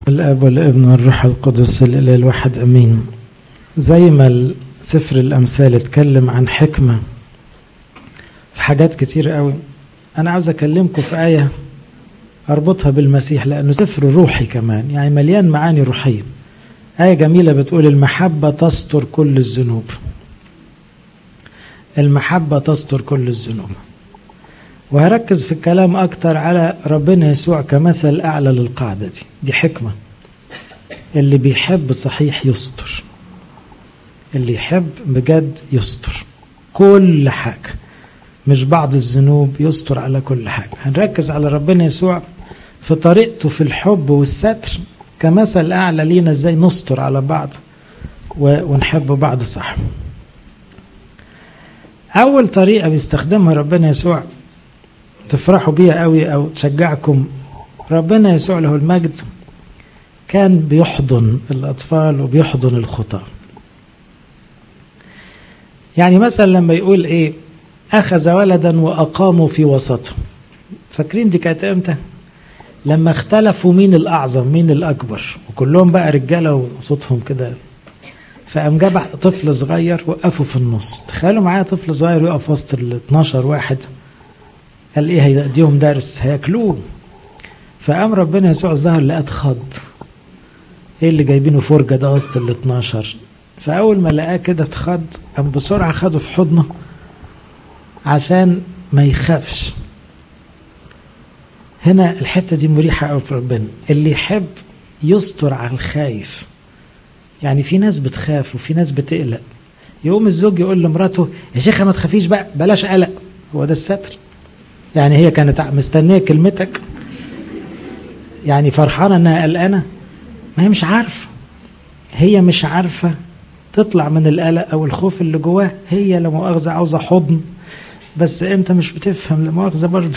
الاب والابن والروح القدس الاله الواحد امين زي ما سفر الامثال اتكلم عن حكمه في حاجات كتير قوي انا عاوز اكلمكم في ايه اربطها بالمسيح لانه سفر روحي كمان يعني مليان معاني روحيه ايه جميله بتقول المحبه تستر كل الذنوب المحبه تستر كل الذنوب وهركز في الكلام أكتر على ربنا يسوع كمثل أعلى للقاعدة دي دي حكمة اللي بيحب صحيح يستر اللي يحب بجد يستر كل حاجة مش بعض الذنوب يستر على كل حاجة هنركز على ربنا يسوع في طريقته في الحب والستر كمثل أعلى لينا ازاي نستر على بعض ونحب بعض صح أول طريقة بيستخدمها ربنا يسوع تفرحوا بيها قوي او تشجعكم ربنا يسوع له المجد كان بيحضن الاطفال وبيحضن الخطى يعني مثلا لما يقول ايه اخذ ولدا واقاموا في وسطه فاكرين دي كانت امتى لما اختلفوا مين الاعظم مين الاكبر وكلهم بقى رجاله وصوتهم كده فقام جاب طفل صغير وقفوا في النص تخيلوا معايا طفل صغير يقف وسط ال 12 واحد قال ايه هيديهم درس هياكلوه فقام ربنا يسوع ظهر لقى اتخض ايه اللي جايبينه فرجه ده وسط ال 12 فاول ما لقاه كده اتخض قام بسرعه خده في حضنه عشان ما يخافش هنا الحته دي مريحه قوي في ربنا اللي يحب يستر على الخايف يعني في ناس بتخاف وفي ناس بتقلق يقوم الزوج يقول لمراته يا شيخه ما تخافيش بقى بلاش قلق هو ده الستر يعني هي كانت مستنيه كلمتك يعني فرحانه انها قلقانه ما هي مش عارفه هي مش عارفه تطلع من القلق او الخوف اللي جواها هي لا مؤاخذه عاوزه حضن بس انت مش بتفهم لا مؤاخذه برضه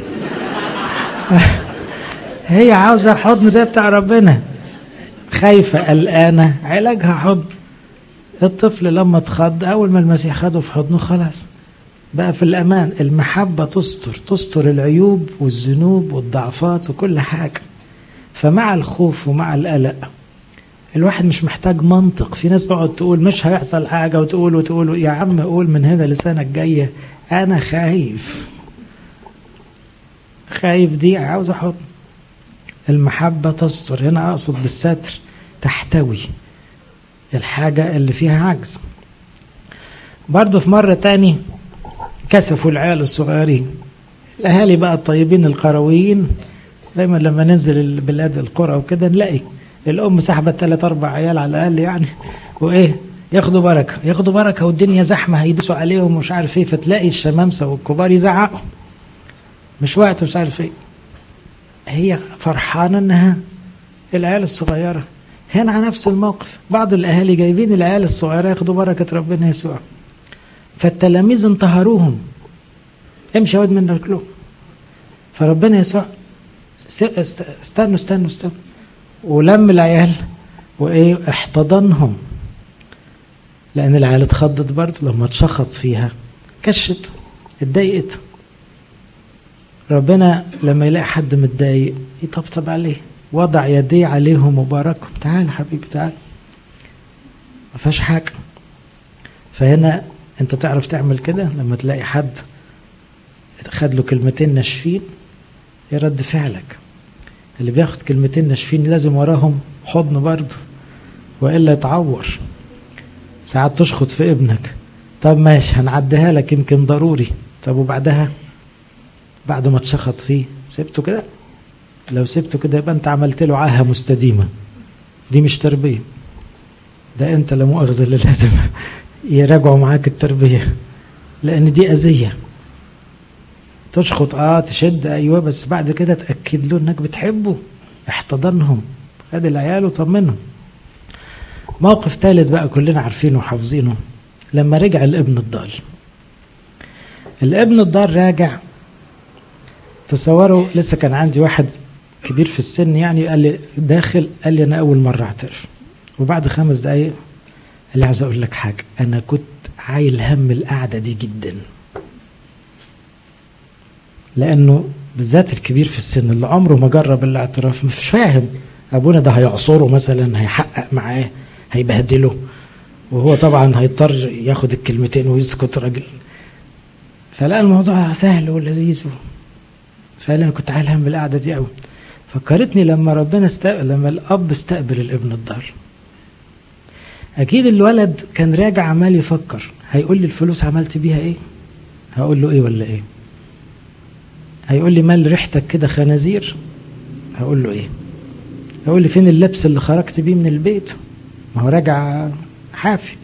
هي عاوزه حضن زي بتاع ربنا خايفه قلقانه علاجها حضن الطفل لما اتخض اول ما المسيح خده في حضنه خلاص بقى في الأمان المحبة تستر تستر العيوب والذنوب والضعفات وكل حاجة فمع الخوف ومع القلق الواحد مش محتاج منطق في ناس تقعد تقول مش هيحصل حاجة وتقول وتقول يا عم قول من هنا لسنة الجاية أنا خايف خايف دي عاوز أحط المحبة تستر هنا أقصد بالستر تحتوي الحاجة اللي فيها عجز برضه في مرة تاني كسفوا العيال الصغيرين الاهالي بقى الطيبين القرويين دايما لما ننزل البلاد القرى وكده نلاقي الام سحبت ثلاث اربع عيال على الاقل يعني وايه ياخدوا بركه ياخدوا بركه والدنيا زحمه هيدوسوا عليهم ومش عارف ايه فتلاقي الشمامسه والكبار يزعقوا مش وقت مش عارف ايه هي فرحانه انها العيال الصغيره هنا على نفس الموقف بعض الاهالي جايبين العيال الصغيره ياخدوا بركه ربنا يسوع فالتلاميذ انتهروهم امشي واد من رجلهم فربنا يسوع استنوا استنوا استنوا ولم العيال وايه احتضنهم لان العيال اتخضت برضه لما اتشخط فيها كشت اتضايقت ربنا لما يلاقي حد متضايق يطبطب عليه وضع يديه عليهم وباركهم تعال حبيبي تعال ما فيهاش حاجه فهنا انت تعرف تعمل كده لما تلاقي حد خد له كلمتين ناشفين ايه رد فعلك اللي بياخد كلمتين ناشفين لازم وراهم حضن برضه والا يتعور ساعات تشخط في ابنك طب ماشي هنعديها لك يمكن ضروري طب وبعدها بعد ما تشخط فيه سبته كده لو سبته كده يبقى انت عملت له عاهه مستديمه دي مش تربيه ده انت لا مؤاخذه اللي لازم يراجعوا معاك التربية لأن دي أذية تشخط اه تشد ايوه بس بعد كده تاكد له انك بتحبه احتضنهم خد العيال وطمنهم موقف ثالث بقى كلنا عارفينه وحافظينه لما رجع الابن الضال الابن الضال راجع تصوروا لسه كان عندي واحد كبير في السن يعني قال لي داخل قال لي انا اول مره اعترف وبعد خمس دقايق قال لي عاوز اقول لك حاجه انا كنت عايل هم القعده دي جدا لانه بالذات الكبير في السن اللي عمره ما جرب الاعتراف مش فاهم ابونا ده هيعصره مثلا هيحقق معاه هيبهدله وهو طبعا هيضطر ياخد الكلمتين ويسكت راجل فلقى الموضوع سهل ولذيذ فقال انا كنت عالم بالقعده دي قوي فكرتني لما ربنا استقبل لما الاب استقبل الابن الضال اكيد الولد كان راجع عمال يفكر هيقول لي الفلوس عملت بيها ايه هقول له ايه ولا ايه هيقول لي مال ريحتك كده خنازير هقول له ايه هيقول لي فين اللبس اللي خرجت بيه من البيت ما هو راجع حافي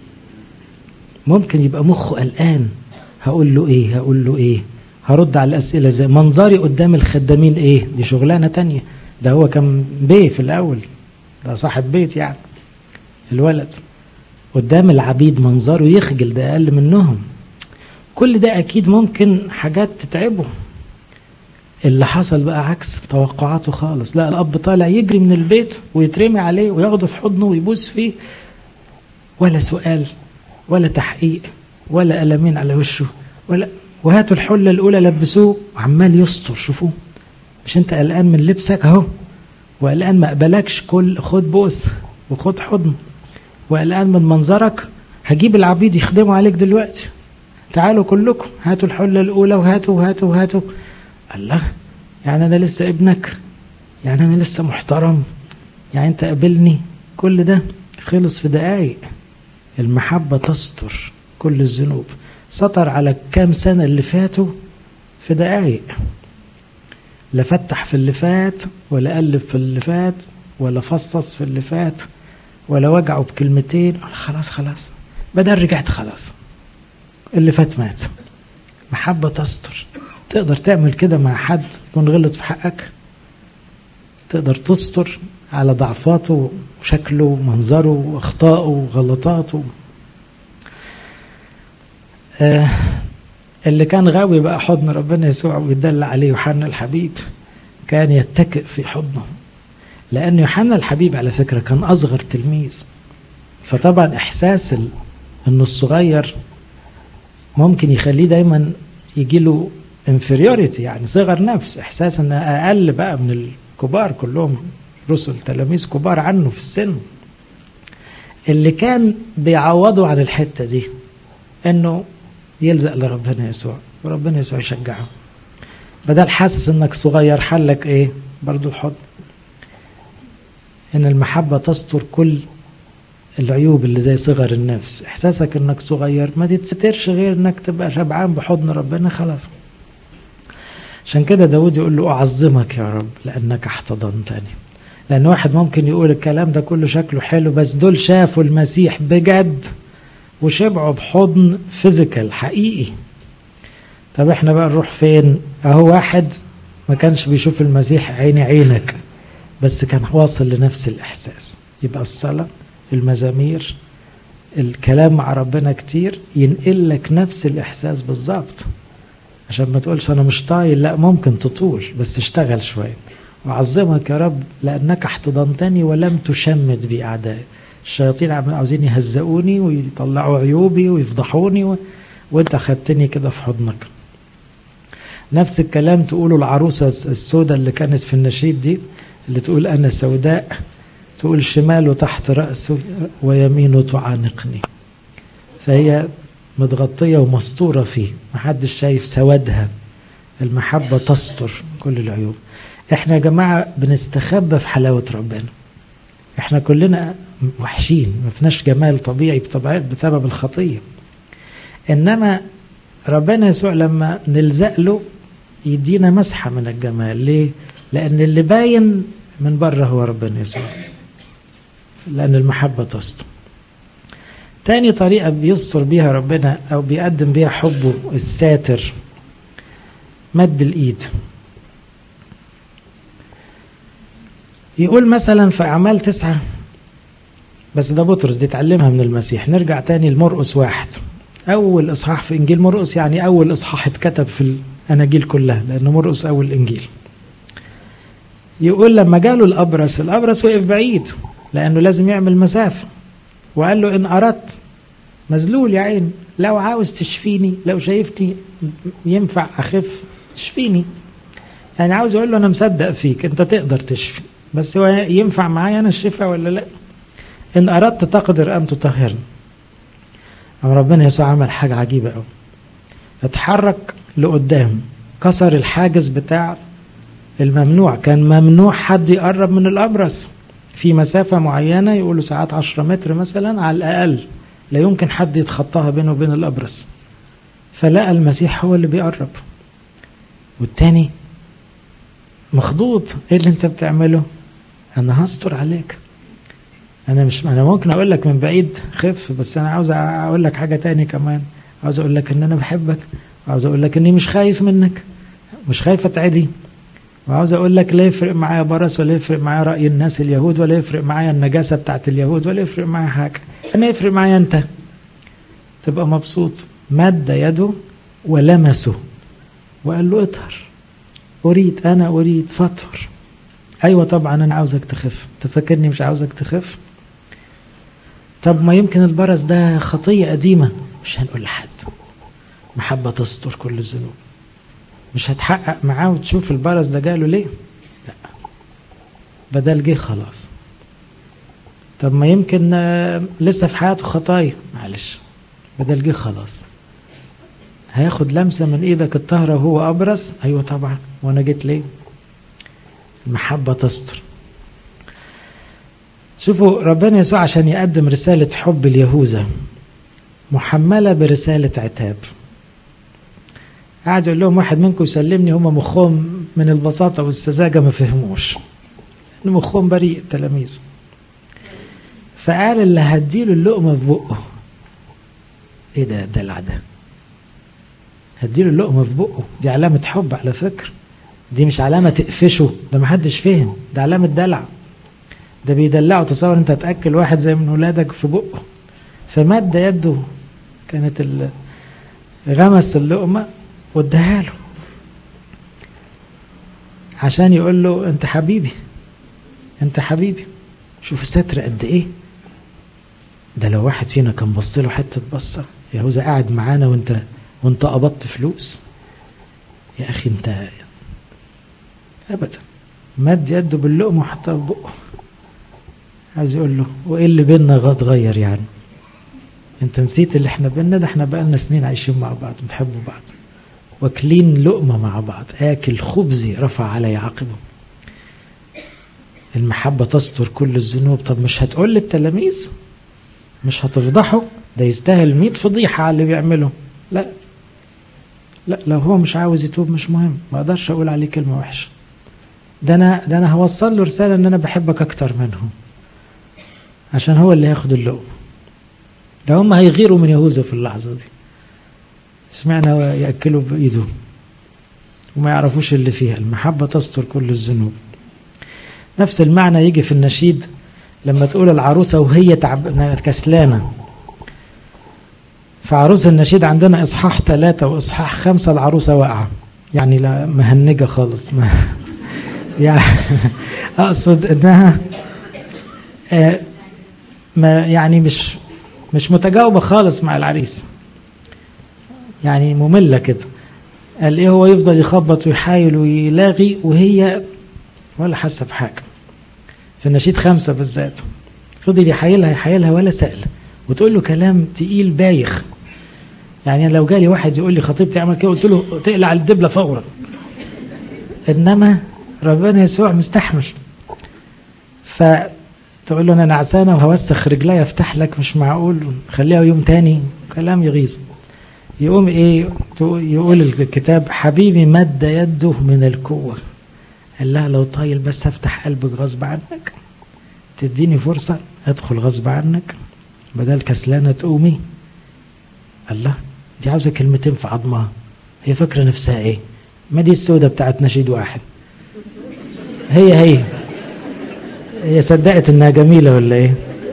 ممكن يبقى مخه قلقان هقول له ايه هقول له ايه هرد على الاسئله زي منظري قدام الخدامين ايه دي شغلانه تانية ده هو كان بيه في الاول ده صاحب بيت يعني الولد قدام العبيد منظره يخجل ده اقل منهم كل ده اكيد ممكن حاجات تتعبه اللي حصل بقى عكس توقعاته خالص لا الاب طالع يجري من البيت ويترمي عليه وياخده في حضنه ويبوس فيه ولا سؤال ولا تحقيق ولا قلمين على وشه ولا وهاتوا الحله الاولى لبسوه وعمال يستر شوفوه مش انت قلقان من لبسك اهو وقلقان ما قبلكش كل خد بوس وخد حضن وقلقان من منظرك هجيب العبيد يخدموا عليك دلوقتي تعالوا كلكم هاتوا الحله الاولى وهاتوا وهاتوا وهاتوا الله يعني انا لسه ابنك يعني انا لسه محترم يعني انت قابلني كل ده خلص في دقايق المحبة تستر كل الذنوب سطر على كام سنة اللي فاتوا في دقايق لا فتح في اللي فات ولا قلب في اللي فات ولا فصص في اللي فات ولا وجعه بكلمتين خلاص خلاص بدل رجعت خلاص اللي فات مات محبة تستر تقدر تعمل كده مع حد يكون غلط في حقك تقدر تستر على ضعفاته وشكله ومنظره واخطائه وغلطاته آه اللي كان غاوي بقى حضن ربنا يسوع ويدل عليه يوحنا الحبيب كان يتكئ في حضنه لأن يوحنا الحبيب على فكرة كان أصغر تلميذ فطبعا إحساس إنه الصغير ممكن يخليه دايما يجي له inferiority يعني صغر نفس إحساس إنه أقل بقى من الكبار كلهم رسل تلاميذ كبار عنه في السن اللي كان بيعوضوا عن الحتة دي إنه يلزق لربنا يسوع وربنا يسوع يشجعه بدل حاسس انك صغير حلك ايه برضو الحضن ان المحبة تستر كل العيوب اللي زي صغر النفس احساسك انك صغير ما تتسترش غير انك تبقى شبعان بحضن ربنا خلاص عشان كده داود يقول له اعظمك يا رب لانك احتضنتني لان واحد ممكن يقول الكلام ده كله شكله حلو بس دول شافوا المسيح بجد وشبعوا بحضن فيزيكال حقيقي طب احنا بقى نروح فين اهو واحد ما كانش بيشوف المسيح عيني عينك بس كان واصل لنفس الاحساس يبقى الصلاه المزامير الكلام مع ربنا كتير ينقل لك نفس الاحساس بالظبط عشان ما تقولش انا مش طايل لا ممكن تطول بس اشتغل شويه وعظمك يا رب لانك احتضنتني ولم تشمت بي اعدائي الشياطين عاوزين يهزقوني ويطلعوا عيوبي ويفضحوني و... وانت خدتني كده في حضنك نفس الكلام تقوله العروسة السوداء اللي كانت في النشيد دي اللي تقول أنا سوداء تقول شماله تحت رأسه ويمينه تعانقني فهي متغطية ومستورة فيه محدش شايف سوادها المحبة تستر كل العيوب احنا يا جماعة بنستخبى في حلاوة ربنا احنا كلنا وحشين ما فيناش جمال طبيعي بطبيعة بسبب الخطية انما ربنا يسوع لما نلزق له يدينا مسحة من الجمال ليه لان اللي باين من بره هو ربنا يسوع لان المحبة تستر تاني طريقة بيستر بيها ربنا او بيقدم بيها حبه الساتر مد الايد يقول مثلا في أعمال تسعة بس ده بطرس دي اتعلمها من المسيح نرجع تاني لمرقس واحد أول إصحاح في إنجيل مرقس يعني أول إصحاح اتكتب في الأناجيل كلها لأن مرقس أول إنجيل يقول لما جاله الأبرص الأبرص وقف بعيد لأنه لازم يعمل مسافة وقال له إن أردت مذلول يا عين لو عاوز تشفيني لو شايفني ينفع أخف اشفيني يعني عاوز يقول له أنا مصدق فيك أنت تقدر تشفي بس هو ينفع معايا أنا الشفاء ولا لا إن أردت تقدر أن تطهرني أم ربنا يسوع عمل حاجة عجيبة أوي اتحرك لقدام كسر الحاجز بتاع الممنوع كان ممنوع حد يقرب من الأبرص في مسافة معينة يقولوا ساعات عشرة متر مثلا على الأقل لا يمكن حد يتخطاها بينه وبين الأبرص فلقى المسيح هو اللي بيقرب والتاني مخضوض ايه اللي انت بتعمله انا هستر عليك انا مش انا ممكن اقول لك من بعيد خف بس انا عاوز اقول لك حاجه تاني كمان عاوز اقول لك ان انا بحبك وعاوز اقول لك اني مش خايف منك مش خايف اتعدي وعاوز اقول لك لا يفرق معايا برص ولا يفرق معايا راي الناس اليهود ولا يفرق معايا النجاسه بتاعت اليهود ولا يفرق معايا حاجه انا يفرق معايا انت تبقى مبسوط مد يده ولمسه وقال له اطهر اريد انا اريد فاطهر ايوه طبعا انا عاوزك تخف تفكرني مش عاوزك تخف طب ما يمكن البرص ده خطيه قديمه مش هنقول لحد محبه تستر كل الذنوب مش هتحقق معاه وتشوف البرص ده جاله ليه لا بدل جه خلاص طب ما يمكن لسه في حياته خطايا معلش بدل جه خلاص هياخد لمسه من ايدك الطاهره وهو ابرص ايوه طبعا وانا جيت ليه المحبه تستر شوفوا ربنا يسوع عشان يقدم رساله حب اليهوذا محمله برساله عتاب قعد يقول لهم واحد منكم يسلمني هم مخهم من البساطه والسذاجه ما فهموش ان مخهم بريء التلاميذ فقال اللي هديله اللقمه في بقه ايه ده الدلع ده هديله اللقمه في بقه دي علامه حب على فكره دي مش علامه تقفشه ده محدش فهم ده علامه دلع ده بيدلعه تصور انت تاكل واحد زي من ولادك في بقه فمد يده كانت غمس اللقمه واداها له عشان يقول له انت حبيبي انت حبيبي شوف ستر قد ايه ده لو واحد فينا كان بص له حته بصه يهوذا قاعد معانا وانت وانت قبضت فلوس يا اخي انت ابدا مد يده باللقمه وحطها في بقه عايز يقول له وايه اللي بينا اتغير يعني انت نسيت اللي احنا بينا ده احنا بقالنا سنين عايشين مع بعض بنحبوا بعض واكلين لقمه مع بعض اكل خبزي رفع علي عقبه المحبه تستر كل الذنوب طب مش هتقول للتلاميذ مش هتفضحه ده يستاهل 100 فضيحه على اللي بيعمله لا لا لو هو مش عاوز يتوب مش مهم ما اقدرش اقول عليه كلمه وحشه ده انا ده انا هوصل له رساله ان انا بحبك اكتر منهم عشان هو اللي هياخد اللقمه ده هم هيغيروا من يهوذا في اللحظه دي اشمعنى ياكلوا بايده وما يعرفوش اللي فيها المحبه تستر كل الذنوب نفس المعنى يجي في النشيد لما تقول العروسه وهي تعب كسلانه فعروس النشيد عندنا اصحاح ثلاثة واصحاح خمسة العروسة واقعة يعني لا مهنجة خالص ما يعني اقصد انها آه ما يعني مش مش متجاوبة خالص مع العريس يعني مملة كده قال ايه هو يفضل يخبط ويحايل ويلاغي وهي ولا حاسة بحاجة في النشيد خمسة بالذات فضل يحايلها يحايلها ولا سأل وتقول له كلام تقيل بايخ يعني لو جالي واحد يقول لي خطيبتي عمل كده قلت له تقلع الدبلة فورا انما ربنا يسوع مستحمل فتقول له انا نعسانه وهوسخ رجلي افتح لك مش معقول خليها يوم تاني كلام يغيظ يقوم ايه يقول الكتاب حبيبي مد يده من القوه قال لها لو طايل بس افتح قلبك غصب عنك تديني فرصه ادخل غصب عنك بدل كسلانه تقومي الله دي عاوزه كلمتين في عظمها هي فاكره نفسها ايه ما دي السودة بتاعت نشيد واحد هي هي هي صدقت انها جميله ولا ايه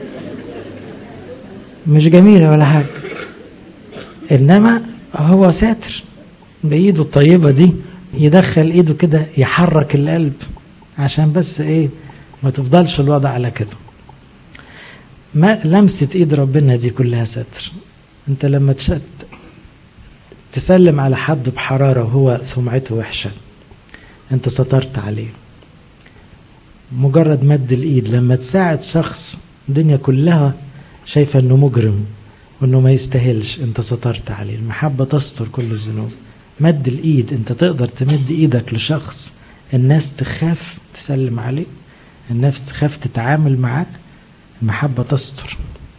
مش جميله ولا حاجه انما هو ساتر بايده الطيبه دي يدخل ايده كده يحرك القلب عشان بس ايه ما تفضلش الوضع على كده ما لمسة ايد ربنا دي كلها ستر انت لما تشت تسلم على حد بحرارة وهو سمعته وحشة انت سترت عليه مجرد مد الايد لما تساعد شخص الدنيا كلها شايفة انه مجرم وانه ما يستاهلش انت سترت عليه المحبة تستر كل الذنوب مد الايد انت تقدر تمد ايدك لشخص الناس تخاف تسلم عليه الناس تخاف تتعامل معاه المحبة تستر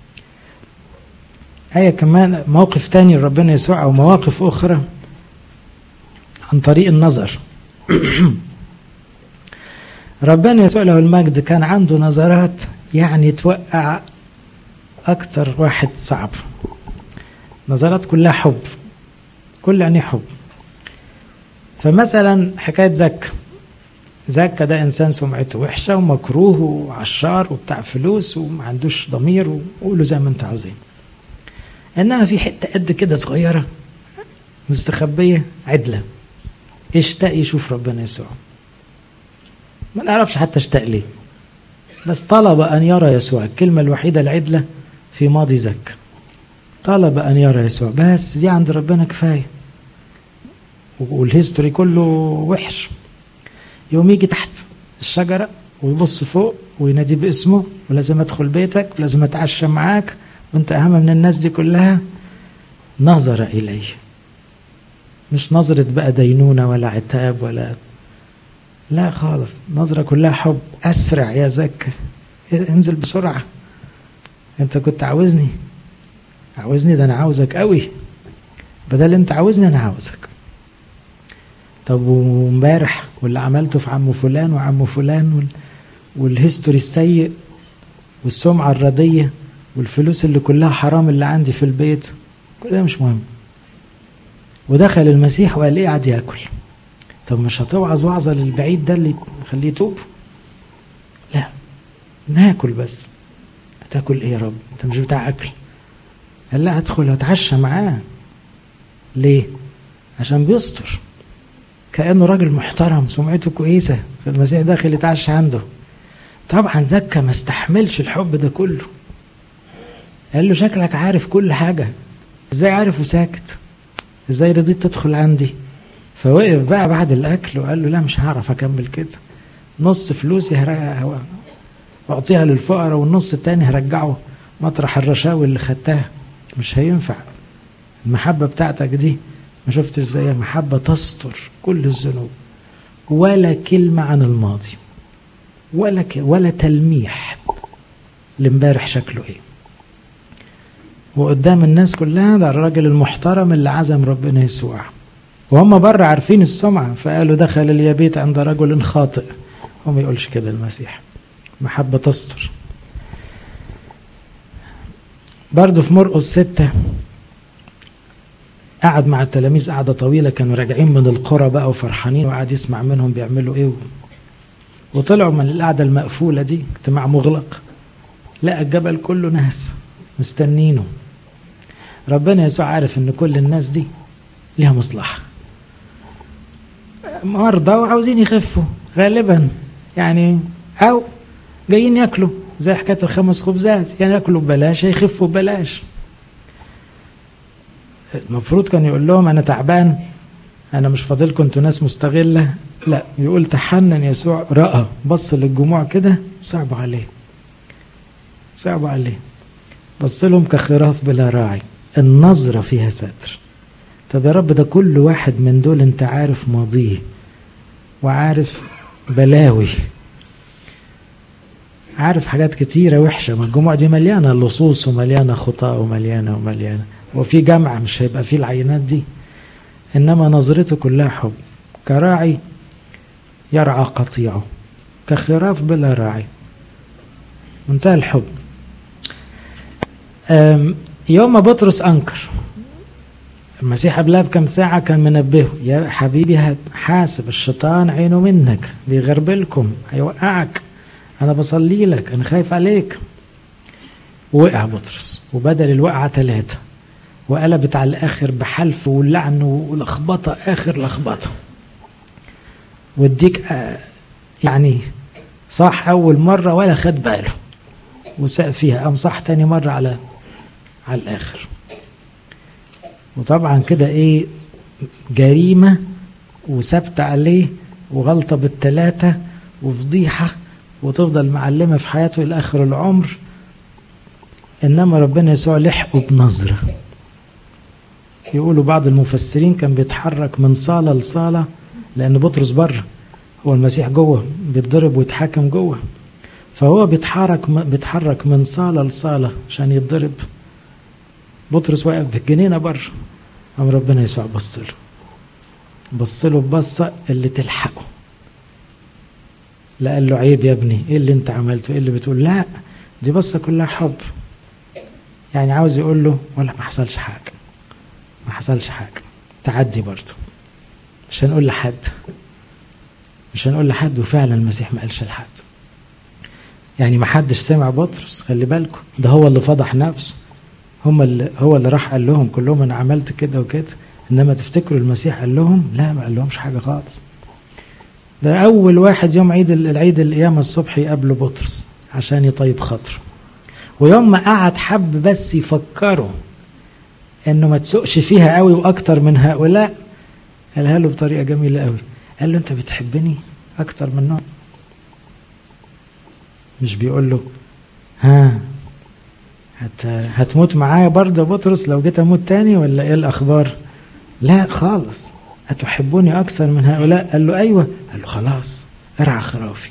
آية كمان موقف تاني لربنا يسوع أو مواقف أخرى عن طريق النظر ربنا يسوع له المجد كان عنده نظرات يعني توقع أكتر واحد صعب نظرات كلها حب كل يعني حب فمثلا حكاية زكا زكا ده إنسان سمعته وحشة ومكروه وعشار وبتاع فلوس وما عندوش ضمير وقولوا زي ما انتوا عاوزين إنما في حتة قد كده صغيرة مستخبية عدلة اشتاق يشوف ربنا يسوع ما نعرفش حتى اشتاق ليه بس طلب أن يرى يسوع الكلمة الوحيدة العدلة في ماضي زكا طلب أن يرى يسوع بس دي عند ربنا كفاية والهيستوري كله وحش يوم يجي تحت الشجرة ويبص فوق وينادي باسمه ولازم ادخل بيتك ولازم اتعشى معاك وانت اهم من الناس دي كلها نظر اليه مش نظرة بقى دينونة ولا عتاب ولا لا خالص نظرة كلها حب أسرع يا زكا انزل بسرعة انت كنت عاوزني عاوزني ده انا عاوزك قوي بدل انت عاوزني انا عاوزك طب وامبارح واللي عملته في عم فلان وعم فلان وال... والهيستوري السيء والسمعة الردية والفلوس اللي كلها حرام اللي عندي في البيت كل ده مش مهم ودخل المسيح وقال ايه قعد ياكل طب مش هتوعظ وعظة للبعيد ده اللي يخليه يتوب لا ناكل بس هتاكل ايه يا رب انت مش بتاع اكل قال لا هدخل اتعشى معاه ليه عشان بيستر كانه راجل محترم سمعته كويسه فالمسيح داخل يتعشى عنده طبعا زكا ما استحملش الحب ده كله قال له شكلك عارف كل حاجه ازاي عارف وساكت ازاي رضيت تدخل عندي فوقف بقى بعد الاكل وقال له لا مش هعرف اكمل كده نص فلوسي هرجع واعطيها للفقراء والنص التاني هرجعه مطرح الرشاوي اللي خدتها مش هينفع المحبة بتاعتك دي ما شفتش زيها محبة تستر كل الذنوب ولا كلمة عن الماضي ولا ك... ولا تلميح لامبارح شكله ايه وقدام الناس كلها ده الراجل المحترم اللي عزم ربنا يسوع وهم بره عارفين السمعة فقالوا دخل اليابيت عند رجل خاطئ هو ما يقولش كده المسيح محبة تستر برضه في مرقس ستة قعد مع التلاميذ قعدة طويلة كانوا راجعين من القرى بقى وفرحانين وقعد يسمع منهم بيعملوا ايه وطلعوا من القعدة المقفولة دي اجتماع مغلق لقى الجبل كله ناس مستنينه ربنا يسوع عارف ان كل الناس دي ليها مصلحة مرضى وعاوزين يخفوا غالبا يعني او جايين ياكلوا زي حكايه الخمس خبزات يعني ياكلوا ببلاش هيخفوا ببلاش المفروض كان يقول لهم انا تعبان انا مش فاضلكم انتوا ناس مستغله لا يقول تحنن يسوع راى بص للجموع كده صعبوا عليه صعبوا عليه بص لهم كخراف بلا راعي النظره فيها ستر طب يا رب ده كل واحد من دول انت عارف ماضيه وعارف بلاوي عارف حاجات كتيرة وحشة ما الجمعة دي مليانة لصوص ومليانة خطاء ومليانة ومليانة وفي جامعة مش هيبقى فيه العينات دي إنما نظرته كلها حب كراعي يرعى قطيعه كخراف بلا راعي منتهى الحب يوم ما بطرس أنكر المسيح قبلها بكم ساعة كان منبهه يا حبيبي حاسب الشيطان عينه منك بيغربلكم هيوقعك أنا بصلي لك أنا خايف عليك وقع بطرس وبدل الوقعة ثلاثة وقلبت على الآخر بحلف واللعن ولخبطة آخر لخبطة واديك يعني صح أول مرة ولا خد باله وساء فيها قام صح تاني مرة على على الآخر وطبعا كده إيه جريمة وثبت عليه وغلطة بالتلاتة وفضيحة وتفضل معلمة في حياته إلى آخر العمر إنما ربنا يسوع لحقه بنظرة يقولوا بعض المفسرين كان بيتحرك من صالة لصالة لأن بطرس بره هو المسيح جوه بيتضرب ويتحاكم جوه فهو بيتحرك بيتحرك من صالة لصالة عشان يتضرب بطرس واقف في الجنينة بره قام ربنا يسوع بص له بص له ببصة اللي تلحقه لا قال له عيب يا ابني ايه اللي انت عملته ايه اللي بتقول لا دي بصة كلها حب يعني عاوز يقول له ولا ما حصلش حاجة ما حصلش حاجة تعدي برضه مش هنقول لحد مش هنقول لحد وفعلا المسيح ما قالش لحد يعني ما حدش سمع بطرس خلي بالكم ده هو اللي فضح نفسه هم اللي هو اللي راح قال لهم كلهم انا عملت كده وكده انما تفتكروا المسيح قال لهم لا ما قال لهمش حاجه خالص ده اول واحد يوم عيد العيد القيامه الصبح يقابله بطرس عشان يطيب خاطره ويوم ما قعد حب بس يفكره انه ما تسوقش فيها قوي واكتر من هؤلاء قالها له بطريقه جميله قوي قال له انت بتحبني اكتر منهم مش بيقول له ها هت هتموت معايا برضه بطرس لو جيت اموت تاني ولا ايه الاخبار لا خالص أتحبوني أكثر من هؤلاء قال له أيوة قال له خلاص ارعى خرافي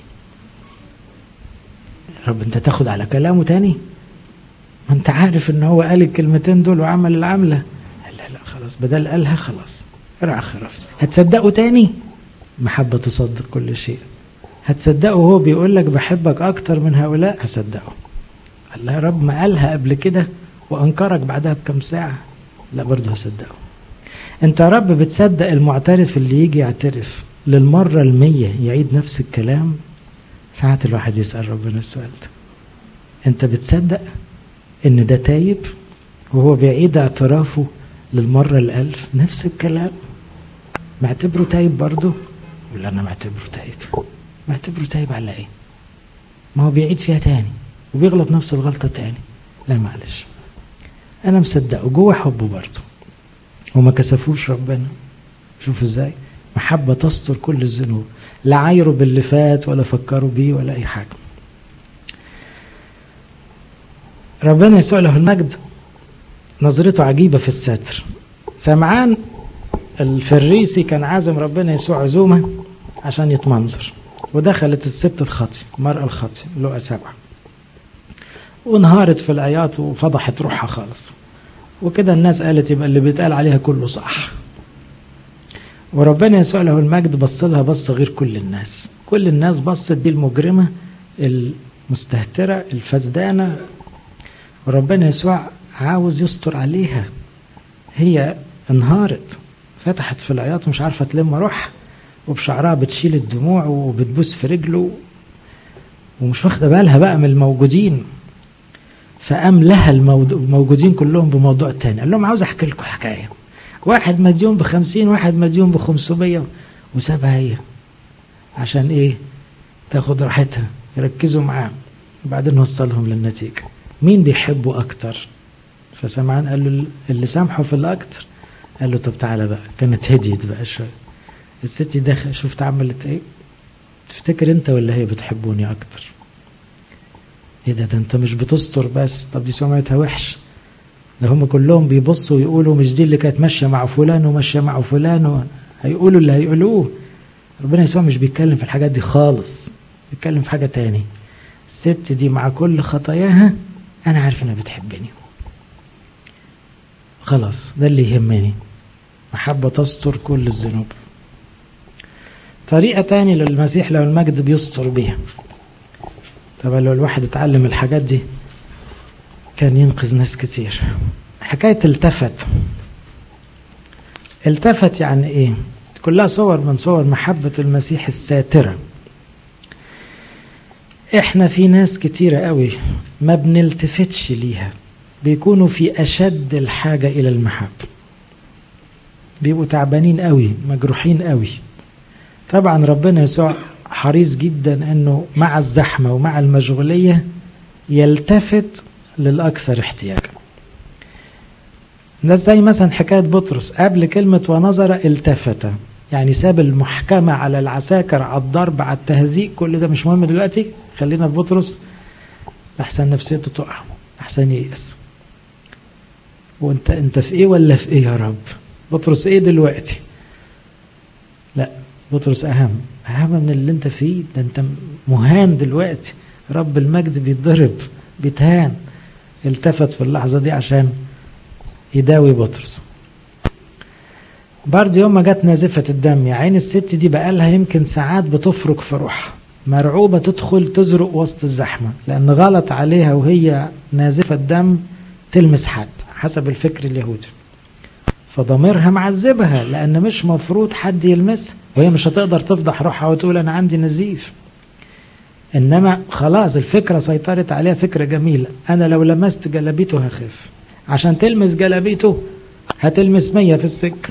رب أنت تاخد على كلامه تاني ما أنت عارف أن هو قال الكلمتين دول وعمل العملة قال لا لا خلاص بدل قالها خلاص ارعى خرافي هتصدقه تاني محبة تصدق كل شيء هتصدقه وهو بيقول لك بحبك أكتر من هؤلاء هصدقه قال يا رب ما قالها قبل كده وأنكرك بعدها بكم ساعة لا برضه هصدقه انت يا رب بتصدق المعترف اللي يجي يعترف للمرة المية يعيد نفس الكلام ساعات الواحد يسأل ربنا السؤال ده انت بتصدق ان ده تايب وهو بيعيد اعترافه للمرة الألف نفس الكلام معتبره تايب برضه ولا أنا معتبره تايب معتبره تايب على إيه ما هو بيعيد فيها تاني وبيغلط نفس الغلطة تاني لا معلش أنا مصدقه جوه حبه برضه وما كسفوش ربنا شوفوا ازاي محبة تستر كل الذنوب لا عايروا باللي فات ولا فكروا بيه ولا أي حاجة ربنا يسوع له المجد نظرته عجيبة في الستر سمعان الفريسي كان عازم ربنا يسوع عزومة عشان يتمنظر ودخلت الست الخطي المرأة الخطي لقى سبعة وانهارت في العياط وفضحت روحها خالص وكده الناس قالت يبقى اللي بيتقال عليها كله صح وربنا يسوع له المجد بص لها بص غير كل الناس كل الناس بصت دي المجرمة المستهترة الفسدانة وربنا يسوع عاوز يستر عليها هي انهارت فتحت في العياط ومش عارفة تلم روحها وبشعرها بتشيل الدموع وبتبوس في رجله ومش واخدة بالها بقى من الموجودين فقام لها الموجودين كلهم بموضوع تاني قال لهم عاوز احكي لكم حكايه واحد مديون بخمسين واحد مديون بخمسمية وسابها هي عشان ايه تاخد راحتها يركزوا معاه وبعدين وصلهم للنتيجة مين بيحبه أكتر فسمعان قال له اللي سامحه في الأكتر قال له طب تعالى بقى كانت هديت بقى شوية الست داخل شفت عملت ايه تفتكر انت ولا هي بتحبوني اكتر ايه ده ده انت مش بتستر بس طب دي سمعتها وحش ده هم كلهم بيبصوا ويقولوا مش دي اللي كانت ماشيه مع فلان وماشيه مع فلان هيقولوا اللي هيقولوه ربنا يسوع مش بيتكلم في الحاجات دي خالص بيتكلم في حاجه تاني الست دي مع كل خطاياها انا عارف انها بتحبني خلاص ده اللي يهمني محبة تستر كل الذنوب طريقة تاني للمسيح لو المجد بيستر بيها طبعا لو الواحد اتعلم الحاجات دي كان ينقذ ناس كتير حكاية التفت التفت يعني ايه كلها صور من صور محبة المسيح الساترة احنا في ناس كتيرة قوي ما بنلتفتش ليها بيكونوا في أشد الحاجة إلى المحبة بيبقوا تعبانين قوي مجروحين قوي طبعا ربنا يسوع حريص جدا انه مع الزحمه ومع المشغوليه يلتفت للاكثر احتياجا ده زي مثلا حكايه بطرس قبل كلمه ونظر التفت يعني ساب المحكمة على العساكر على الضرب على التهزيء كل ده مش مهم دلوقتي خلينا في بطرس أحسن نفسيته تقع أحسن ييأس وانت انت في ايه ولا في ايه يا رب بطرس ايه دلوقتي لا بطرس اهم اهم من اللي انت فيه ده انت مهان دلوقتي رب المجد بيتضرب بيتهان التفت في اللحظة دي عشان يداوي بطرس برضه يوم ما جت نازفة الدم يا عين الست دي بقالها يمكن ساعات بتفرك في روحها مرعوبة تدخل تزرق وسط الزحمة لأن غلط عليها وهي نازفة الدم تلمس حد حسب الفكر اليهودي فضميرها معذبها لأن مش مفروض حد يلمسها وهي مش هتقدر تفضح روحها وتقول أنا عندي نزيف إنما خلاص الفكرة سيطرت عليها فكرة جميلة أنا لو لمست جلابيته هخف عشان تلمس جلابيته هتلمس مية في السكة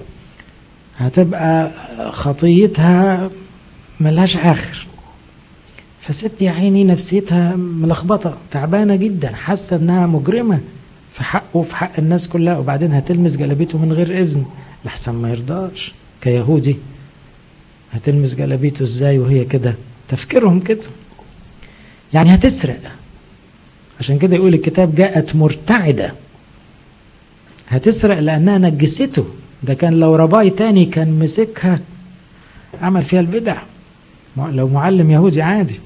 هتبقى خطيتها ملهاش آخر فست يا عيني نفسيتها ملخبطة تعبانة جدا حاسة إنها مجرمة في حقه وفي حق الناس كلها وبعدين هتلمس جلابيته من غير إذن لحسن ما يرضاش كيهودي هتلمس جلابيته إزاي وهي كده تفكيرهم كده يعني هتسرق عشان كده يقول الكتاب جاءت مرتعدة هتسرق لأنها نجسته ده كان لو رباي تاني كان مسكها عمل فيها البدع لو معلم يهودي عادي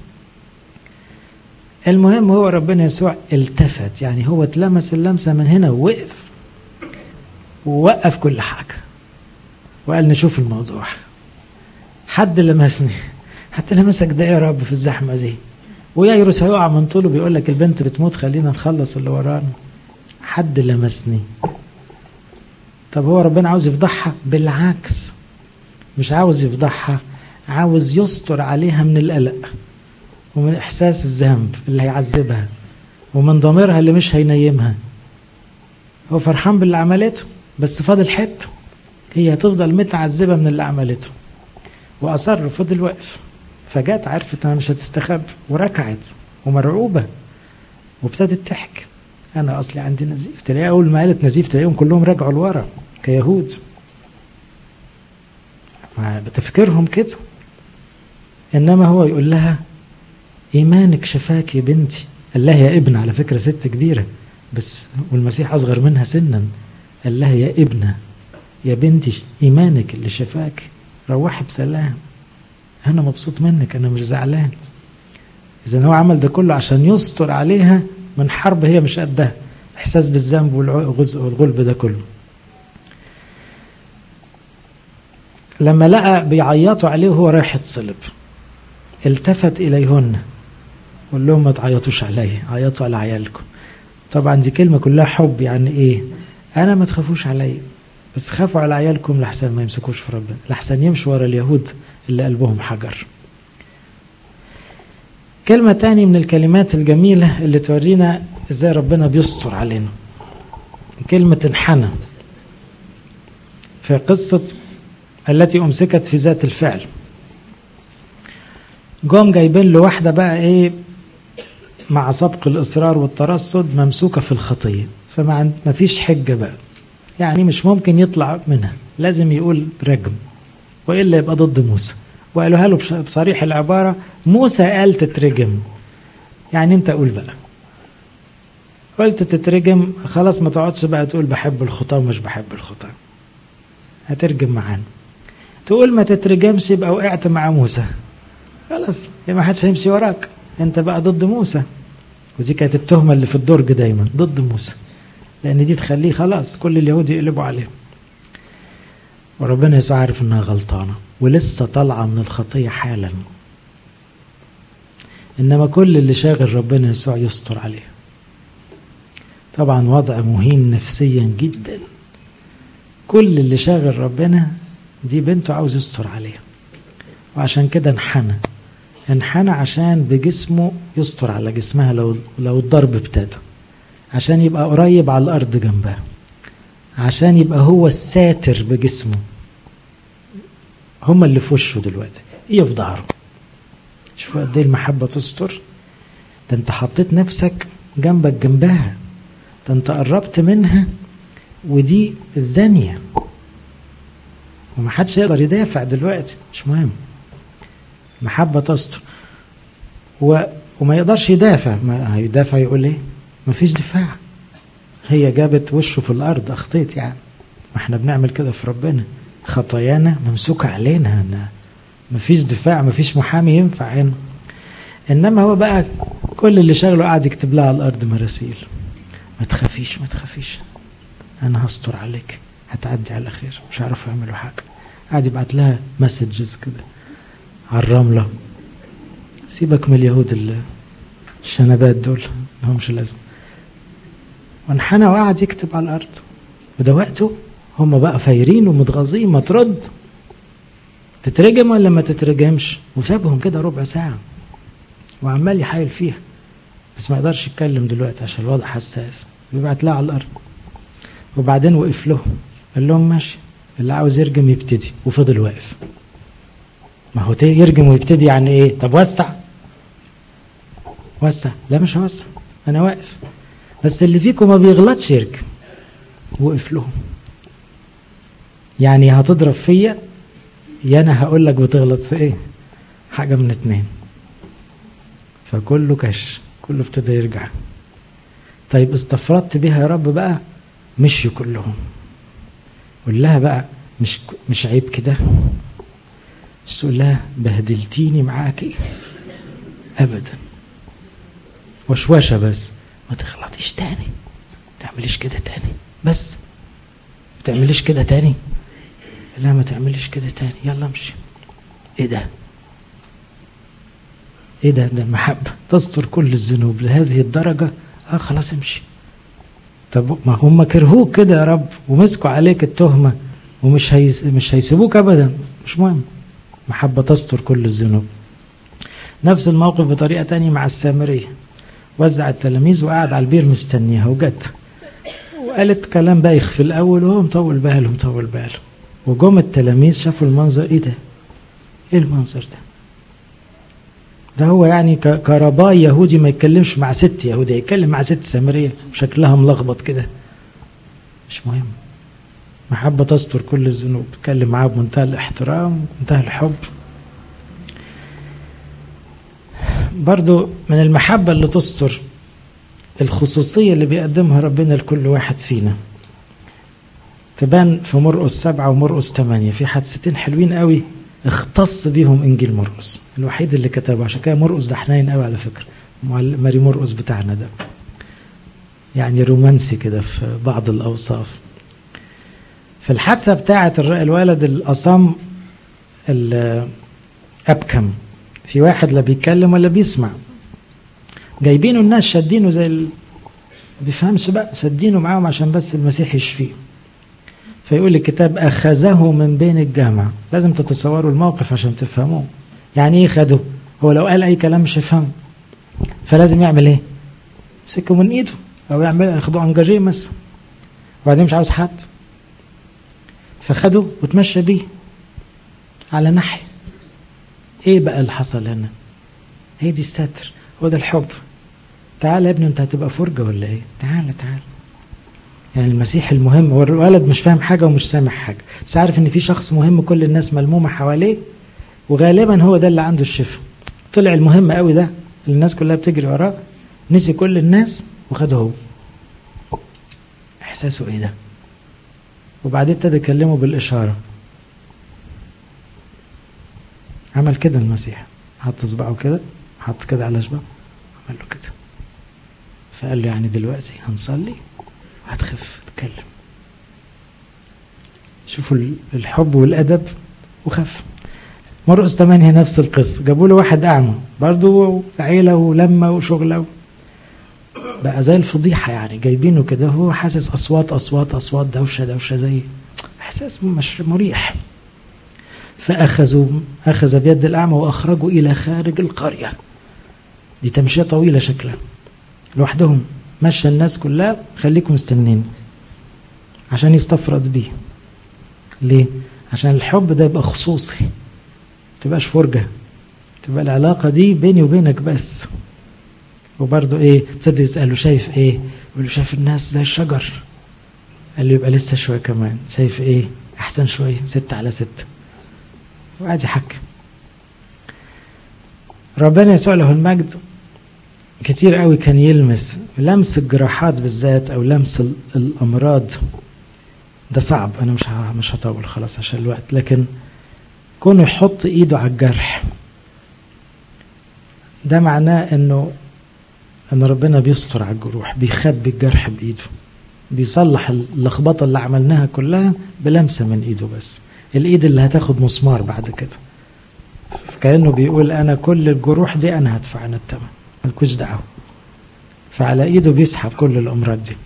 المهم هو ربنا يسوع التفت يعني هو اتلمس اللمسة من هنا ووقف ووقف كل حاجة وقال نشوف الموضوع حد لمسني حتى لمسك ده يا رب في الزحمة دي ويايروس هيقع من طوله بيقول لك البنت بتموت خلينا نخلص اللي ورانا حد لمسني طب هو ربنا عاوز يفضحها بالعكس مش عاوز يفضحها عاوز يستر عليها من القلق ومن احساس الذنب اللي هيعذبها ومن ضميرها اللي مش هينيمها هو فرحان باللي عملته بس فاضل حته هي هتفضل متعذبه من اللي عملته واصر فضل واقف فجات عرفت انها مش هتستخبى وركعت ومرعوبه وابتدت تحكي انا اصلي عندي نزيف تلاقيها اول ما قالت نزيف تلاقيهم كلهم رجعوا لورا كيهود بتفكيرهم كده انما هو يقول لها ايمانك شفاك يا بنتي قال لها يا ابن على فكره ست كبيره بس والمسيح اصغر منها سنا قال لها يا ابنه يا بنتي ايمانك اللي شفاك روحي بسلام انا مبسوط منك انا مش زعلان اذا هو عمل ده كله عشان يستر عليها من حرب هي مش قدها احساس بالذنب والغلب ده كله لما لقى بيعيطوا عليه وهو رايح يتصلب التفت اليهن قال لهم ما تعيطوش عليا عيطوا على عيالكم طبعا دي كلمه كلها حب يعني ايه انا ما تخافوش عليا بس خافوا على عيالكم لحسن ما يمسكوش في ربنا لحسن يمشوا ورا اليهود اللي قلبهم حجر كلمة تاني من الكلمات الجميلة اللي تورينا ازاي ربنا بيستر علينا كلمة انحنى في قصة التي أمسكت في ذات الفعل جم جايبين له واحدة بقى ايه مع سبق الإصرار والترصد ممسوكة في الخطية فما فيش حجة بقى يعني مش ممكن يطلع منها لازم يقول رجم وإلا يبقى ضد موسى وقالوها له بصريح العبارة موسى قال تترجم يعني انت قول بقى قلت تترجم خلاص ما تقعدش بقى تقول بحب الخطاة ومش بحب الخطاة هترجم معانا تقول ما تترجمش يبقى وقعت مع موسى خلاص يا ما حدش هيمشي وراك انت بقى ضد موسى ودي كانت التهمة اللي في الدرج دايما ضد موسى لان دي تخليه خلاص كل اليهود يقلبوا عليه وربنا يسوع عارف انها غلطانه ولسه طالعه من الخطيه حالا انما كل اللي شاغل ربنا يسوع يستر عليه طبعا وضع مهين نفسيا جدا كل اللي شاغل ربنا دي بنته عاوز يستر عليها وعشان كده انحنى انحنى عشان بجسمه يستر على جسمها لو لو الضرب ابتدى عشان يبقى قريب على الارض جنبها عشان يبقى هو الساتر بجسمه هما اللي في وشه دلوقتي ايه في ظهره شوفوا قد ايه المحبه تستر ده انت حطيت نفسك جنبك جنبها ده انت قربت منها ودي الزانيه ومحدش يقدر يدافع دلوقتي مش مهم محبة تستر و... وما يقدرش يدافع ما هيدافع يقول ايه مفيش دفاع هي جابت وشه في الارض اخطيت يعني ما احنا بنعمل كده في ربنا خطايانا ممسوكة علينا أنا مفيش دفاع مفيش محامي ينفع هنا انما هو بقى كل اللي شغله قاعد يكتب لها على الارض مراسيل ما تخافيش ما تخافيش انا هستر عليك هتعدي على خير مش هيعرفوا يعملوا حاجه قاعد يبعت لها مسجز كده على الرمله سيبك من اليهود الشنبات دول لهمش لازمه وانحنى وقعد يكتب على الارض وده وقته هم بقى فايرين ومتغاظين ما ترد تترجم ولا ما تترجمش وسابهم كده ربع ساعه وعمال يحايل فيها بس ما يقدرش يتكلم دلوقتي عشان الوضع حساس بيبعت لها على الارض وبعدين وقف لهم قال لهم ماشي اللي عاوز يرجم يبتدي وفضل واقف ما هو يرجم ويبتدي يعني ايه طب وسع وسع لا مش هوسع انا واقف بس اللي فيكم ما بيغلطش يرجم وقف لهم يعني هتضرب فيا يا انا هقول لك بتغلط في ايه حاجه من اتنين فكله كش كله ابتدى يرجع طيب استفردت بيها يا رب بقى مشوا كلهم قول لها بقى مش مش عيب كده مش تقول لها بهدلتيني معاكي ابدا وشوشه بس ما تغلطيش تاني ما تعمليش كده تاني بس ما تعمليش كده تاني لا ما تعمليش كده تاني يلا امشي ايه ده ايه ده ده المحبة تستر كل الذنوب لهذه الدرجة اه خلاص امشي طب ما هم كرهوك كده يا رب ومسكوا عليك التهمة ومش هيس مش هيسيبوك ابدا مش مهم محبة تستر كل الذنوب نفس الموقف بطريقة تانية مع السامرية وزع التلاميذ وقعد على البير مستنيها وجت وقالت كلام بايخ في الأول وهو مطول باله مطول باله وجم التلاميذ شافوا المنظر ايه ده؟ ايه المنظر ده؟ ده هو يعني كرباي يهودي ما يتكلمش مع ست يهودية يتكلم مع ست سامرية شكلها ملخبط كده مش مهم محبة تستر كل الذنوب تتكلم معاه بمنتهى الاحترام ومنتهى الحب برضو من المحبة اللي تستر الخصوصية اللي بيقدمها ربنا لكل واحد فينا تبان في مرقس سبعة ومرقس ثمانية في حادثتين حلوين قوي اختص بيهم انجيل مرقس الوحيد اللي كتبه عشان كده مرقس ده حنين قوي على فكره ماري مرقس بتاعنا ده يعني رومانسي كده في بعض الاوصاف في الحادثه بتاعه الولد الاصم الابكم في واحد لا بيتكلم ولا بيسمع جايبينه الناس شادينه زي ال... بيفهمش بقى شادينه معاهم عشان بس المسيح يشفيه فيقول الكتاب أخذه من بين الجامع لازم تتصوروا الموقف عشان تفهموه يعني ايه خده هو لو قال اي كلام مش هيفهمه فلازم يعمل ايه يمسكه من ايده او يعمل ياخده انجاجيه مثلا وبعدين مش عاوز حد فخده وتمشى بيه على ناحيه ايه بقى اللي حصل هنا هي دي الستر هو ده الحب تعال يا ابني انت هتبقى فرجه ولا ايه تعال تعال يعني المسيح المهم هو الولد مش فاهم حاجه ومش سامع حاجه بس عارف ان في شخص مهم كل الناس ملمومه حواليه وغالبا هو ده اللي عنده الشفاء طلع المهم قوي ده اللي الناس كلها بتجري وراه نسي كل الناس وخده هو احساسه ايه ده وبعدين ابتدى يكلمه بالاشاره عمل كده المسيح حط صباعه كده حط كده على شبابه عمل له كده فقال له يعني دلوقتي هنصلي هتخف تتكلم شوفوا الحب والادب وخف مرقس ثمانية نفس القصة جابوا له واحد أعمى برضه عيلة ولمة وشغلة بقى زي الفضيحة يعني جايبينه كده هو حاسس أصوات أصوات أصوات دوشة دوشة زي إحساس مش مريح فأخذوا أخذ بيد الأعمى وأخرجوا إلى خارج القرية دي تمشية طويلة شكلها لوحدهم مشى الناس كلها خليكم مستنين عشان يستفرد بيه ليه عشان الحب ده يبقى خصوصي تبقاش فرجة تبقى العلاقة دي بيني وبينك بس وبرضه ايه ابتدى يسأله شايف ايه يقول له شايف الناس زي الشجر قال له يبقى لسه شوية كمان شايف ايه أحسن شوية ستة على ستة وقاعد يحكي ربنا يسوع له المجد كتير قوي كان يلمس لمس الجراحات بالذات او لمس الامراض ده صعب انا مش مش هطول خلاص عشان الوقت لكن كونه يحط ايده على الجرح ده معناه انه ان ربنا بيستر على الجروح بيخبي الجرح بايده بيصلح اللخبطه اللي عملناها كلها بلمسه من ايده بس الايد اللي هتاخد مسمار بعد كده كانه بيقول انا كل الجروح دي انا هدفع انا الثمن مالكوش دعوه فعلى ايده بيسحب كل الامراض دي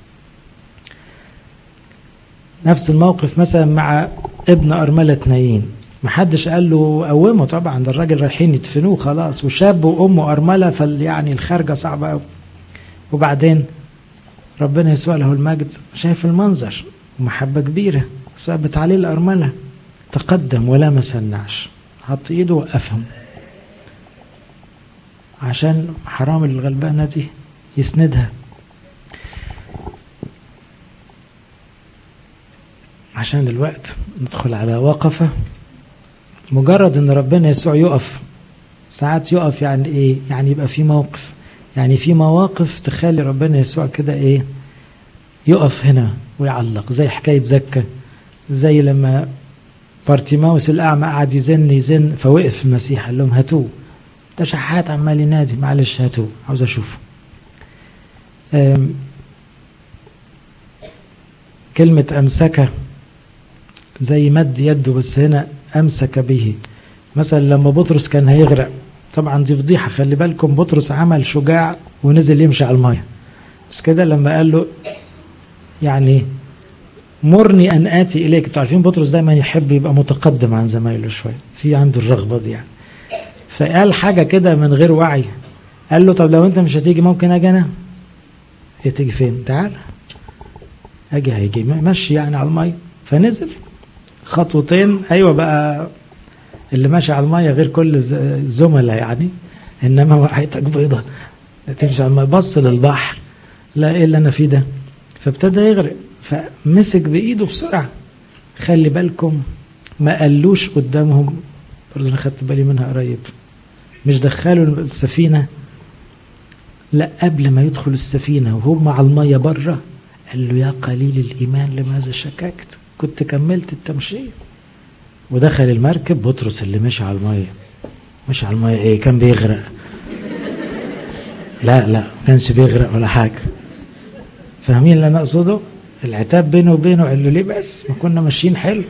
نفس الموقف مثلا مع ابن أرملة نايين محدش قال له قومه طبعا ده الراجل رايحين يدفنوه خلاص وشاب وامه ارمله فال يعني الخارجه صعبه قوي وبعدين ربنا يسوع له المجد شايف المنظر ومحبه كبيره ثابت عليه الارمله تقدم ولمس النعش حط ايده وقفهم عشان حرام الغلبانه دي يسندها عشان الوقت ندخل على وقفة مجرد ان ربنا يسوع يقف ساعات يقف يعني ايه يعني يبقى في موقف يعني في مواقف تخلي ربنا يسوع كده ايه يقف هنا ويعلق زي حكاية زكا زي لما بارتيماوس الأعمى قعد يزن يزن فوقف المسيح قال لهم هاتوه ده شحات عمال ينادي معلش هاتوه عاوز أشوفه كلمة أمسكة زي مد يده بس هنا أمسك به مثلا لما بطرس كان هيغرق طبعا دي فضيحة خلي بالكم بطرس عمل شجاع ونزل يمشي على المية بس كده لما قال له يعني مرني أن آتي إليك انتوا عارفين بطرس دايما يحب يبقى متقدم عن زمايله شوية في عنده الرغبة دي يعني فقال حاجة كده من غير وعي قال له طب لو أنت مش هتيجي ممكن أجي أنا إيه تيجي فين تعال أجي هيجي مشي يعني على المية فنزل خطوتين أيوة بقى اللي ماشي على المية غير كل الزملاء يعني إنما وقعتك بيضة تمشي على المية بص للبحر لا إيه اللي أنا فيه ده فابتدى يغرق فمسك بإيده بسرعة خلي بالكم ما قالوش قدامهم برضه أنا خدت بالي منها قريب مش دخلوا السفينة لا قبل ما يدخل السفينة وهم على المية بره قال له يا قليل الإيمان لماذا شككت كنت كملت التمشية ودخل المركب بطرس اللي مشي على المية مشي على المية ايه كان بيغرق لا لا ما كانش بيغرق ولا حاجة فاهمين اللي انا اقصده العتاب بينه وبينه قال له ليه بس ما كنا ماشيين حلو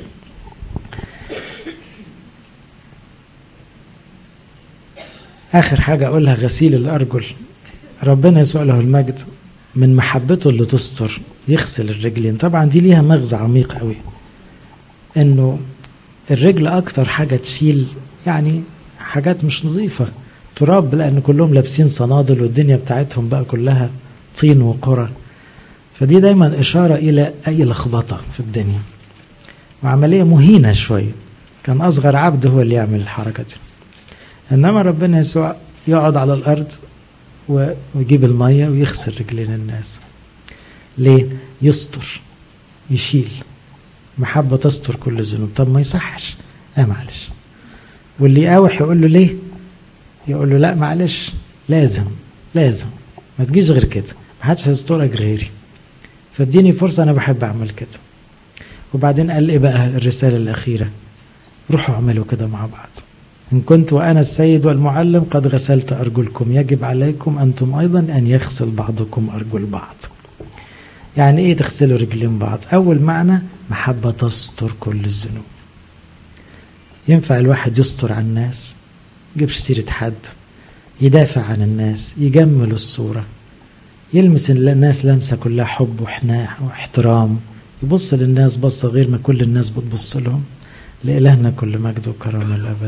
اخر حاجة اقولها غسيل الارجل ربنا يسوع له المجد من محبته اللي تستر يغسل الرجلين طبعا دي ليها مغزى عميق قوي انه الرجل اكتر حاجة تشيل يعني حاجات مش نظيفة تراب لان كلهم لابسين صنادل والدنيا بتاعتهم بقى كلها طين وقرى فدي دايما اشارة الى اي لخبطة في الدنيا وعملية مهينة شوية كان اصغر عبد هو اللي يعمل الحركة دي انما ربنا يسوع يقعد على الارض ويجيب المية ويغسل رجلين الناس ليه يستر يشيل محبة تستر كل الذنوب طب ما يصحش لا معلش واللي يقاوح يقول له ليه يقول له لا معلش لازم لازم ما تجيش غير كده ما حدش هيسترك غيري فاديني فرصة أنا بحب أعمل كده وبعدين قال إيه بقى الرسالة الأخيرة روحوا اعملوا كده مع بعض إن كنت وأنا السيد والمعلم قد غسلت أرجلكم يجب عليكم أنتم أيضا أن يغسل بعضكم أرجل بعض يعني إيه تغسلوا رجلين بعض أول معنى محبة تستر كل الذنوب ينفع الواحد يستر عن الناس يجيبش سيرة حد يدافع عن الناس يجمل الصورة يلمس الناس لمسة كلها حب وحناء واحترام يبص للناس بصة غير ما كل الناس بتبص لهم لإلهنا كل مجد وكرامة الأبد